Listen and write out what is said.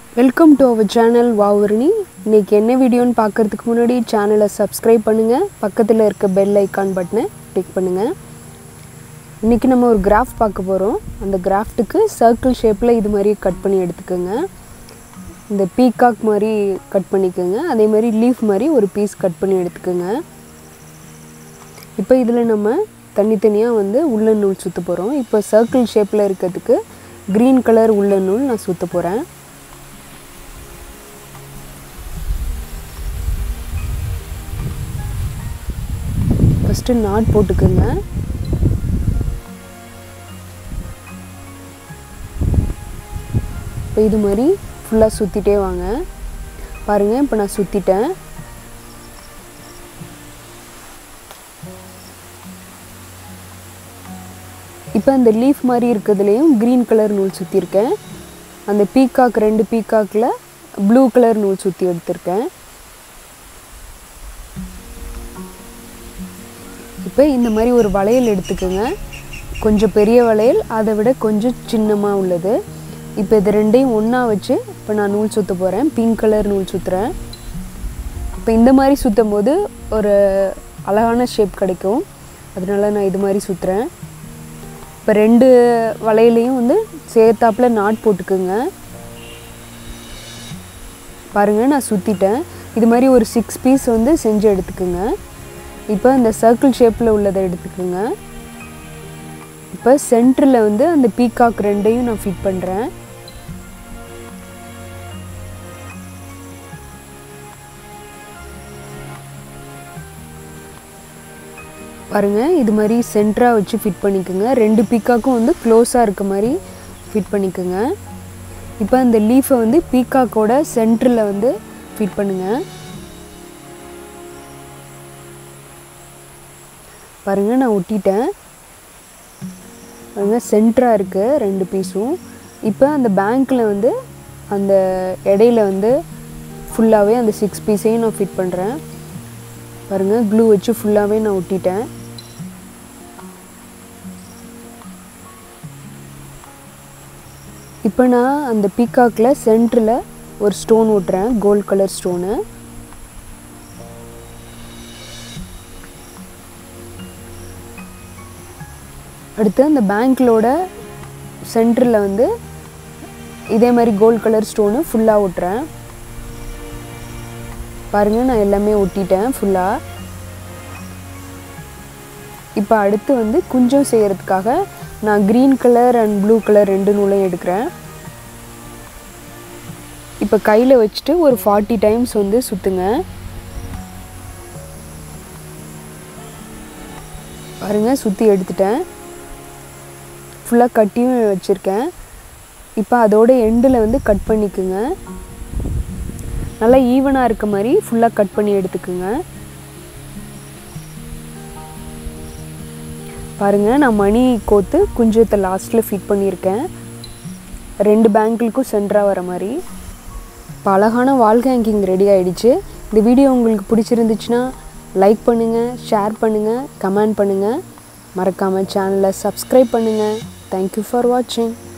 welcome to our channel வாவரணி இன்னைக்கு என்ன வீடியோன்னு பார்க்கறதுக்கு முன்னாடி சேனலை சப்ஸ்கிரைப் பண்ணுங்கள் பக்கத்தில் இருக்க பெல் ஐக்கான் பட்டனை கிளிக் பண்ணுங்கள் இன்றைக்கி நம்ம ஒரு கிராஃப்ட் பார்க்க போகிறோம் அந்த கிராஃப்ட்டுக்கு சர்க்கிள் ஷேப்பில் இது மாதிரி கட் பண்ணி எடுத்துக்கோங்க இந்த பீகாக் மாதிரி கட் பண்ணிக்கோங்க அதே மாதிரி லீஃப் மாதிரி ஒரு பீஸ் கட் பண்ணி எடுத்துக்கோங்க இப்போ இதில் நம்ம தனித்தனியாக வந்து உள்ளன் நூல் சுற்ற போகிறோம் இப்போ சர்க்கிள் ஷேப்பில் இருக்கிறதுக்கு க்ரீன் கலர் உள்ளன் நூல் நான் சுற்ற போகிறேன் ஃபஸ்ட்டு நாட் போட்டுக்கோங்க இப்போ இது மாதிரி ஃபுல்லாக சுற்றிட்டே வாங்க பாருங்கள் இப்போ நான் சுற்றிட்டேன் இப்போ அந்த லீஃப் மாதிரி இருக்கிறதுலையும் க்ரீன் கலர் நூல் சுற்றிருக்கேன் அந்த பீகாக் ரெண்டு பீகாக்கில் ப்ளூ கலர் நூல் சுற்றி எடுத்திருக்கேன் இப்போ இந்த மாதிரி ஒரு வளையல் எடுத்துக்கோங்க கொஞ்சம் பெரிய வளையல் அதை விட கொஞ்சம் சின்னமாக உள்ளது இப்போ இது ரெண்டையும் ஒன்றா வச்சு இப்போ நான் நூல் சுற்ற போகிறேன் பிங்க் கலர் நூல் சுற்றுறேன் இப்போ இந்த மாதிரி சுற்றும் போது ஒரு அழகான ஷேப் கிடைக்கும் அதனால நான் இது மாதிரி சுற்றுறேன் இப்போ ரெண்டு வளையலையும் வந்து சேர்த்தாப்பில் நாட் போட்டுக்குங்க பாருங்கள் நான் சுற்றிட்டேன் இது மாதிரி ஒரு சிக்ஸ் பீஸ் வந்து செஞ்சு எடுத்துக்குங்க இப்போ இந்த சர்க்கிள் ஷேப்பில் உள்ளதை எடுத்துக்கோங்க இப்போ சென்டரில் வந்து அந்த பீகாக் ரெண்டையும் நான் ஃபிட் பண்ணுறேன் பாருங்கள் இது மாதிரி சென்டராக வச்சு ஃபிட் பண்ணிக்கோங்க ரெண்டு பீக்காக்கும் வந்து க்ளோஸாக இருக்க மாதிரி ஃபிட் பண்ணிக்கோங்க இப்போ அந்த லீஃபை வந்து பீக்காக்கோட சென்டரில் வந்து ஃபிட் பண்ணுங்கள் பாருங்கள் நான் ஒட்டிட்டேன் பாருங்கள் சென்டராக இருக்குது ரெண்டு பீஸும் இப்போ அந்த பேங்க்கில் வந்து அந்த இடையில வந்து ஃபுல்லாகவே அந்த சிக்ஸ் பீஸையும் நான் ஃபிட் பண்ணுறேன் பாருங்கள் க்ளூ வச்சு ஃபுல்லாகவே நான் ஒட்டிட்டேன் இப்போ நான் அந்த பீகாக்கில் சென்டரில் ஒரு ஸ்டோன் ஓட்டுறேன் கோல்ட் கலர் ஸ்டோனு அடுத்து அந்த பேங்க்லோட சென்டரில் வந்து இதே மாதிரி கோல்ட் கலர் ஸ்டோனு ஃபுல்லாக ஒட்டுறேன் பாருங்கள் நான் எல்லாமே ஒட்டிட்டேன் ஃபுல்லாக இப்போ அடுத்து வந்து குஞ்சம் செய்கிறதுக்காக நான் green colour and blue colour ரெண்டு நூலையும் எடுக்கிறேன் இப்போ கையில் வச்சுட்டு ஒரு ஃபார்ட்டி டைம்ஸ் வந்து சுற்றுங்க பாருங்கள் சுற்றி எடுத்துட்டேன் ஃபுல்லாக கட்டியும் வச்சுருக்கேன் இப்போ அதோட எண்டில் வந்து கட் பண்ணிக்குங்க நல்லா ஈவனாக இருக்க மாதிரி ஃபுல்லாக கட் பண்ணி எடுத்துக்குங்க பாருங்கள் நான் மணி கோத்து குஞ்சத்தை லாஸ்ட்டில் ஃபிட் பண்ணியிருக்கேன் ரெண்டு பேங்க்குக்கும் சென்டராக வர மாதிரி இப்போ அழகான வால் ஹேங்கிங் ரெடி ஆகிடுச்சு இந்த வீடியோ உங்களுக்கு பிடிச்சிருந்துச்சுன்னா லைக் பண்ணுங்கள் ஷேர் பண்ணுங்கள் கமெண்ட் பண்ணுங்கள் மறக்காமல் சேனலை சப்ஸ்கிரைப் பண்ணுங்கள் தேங்க்யூ ஃபார் வாட்சிங்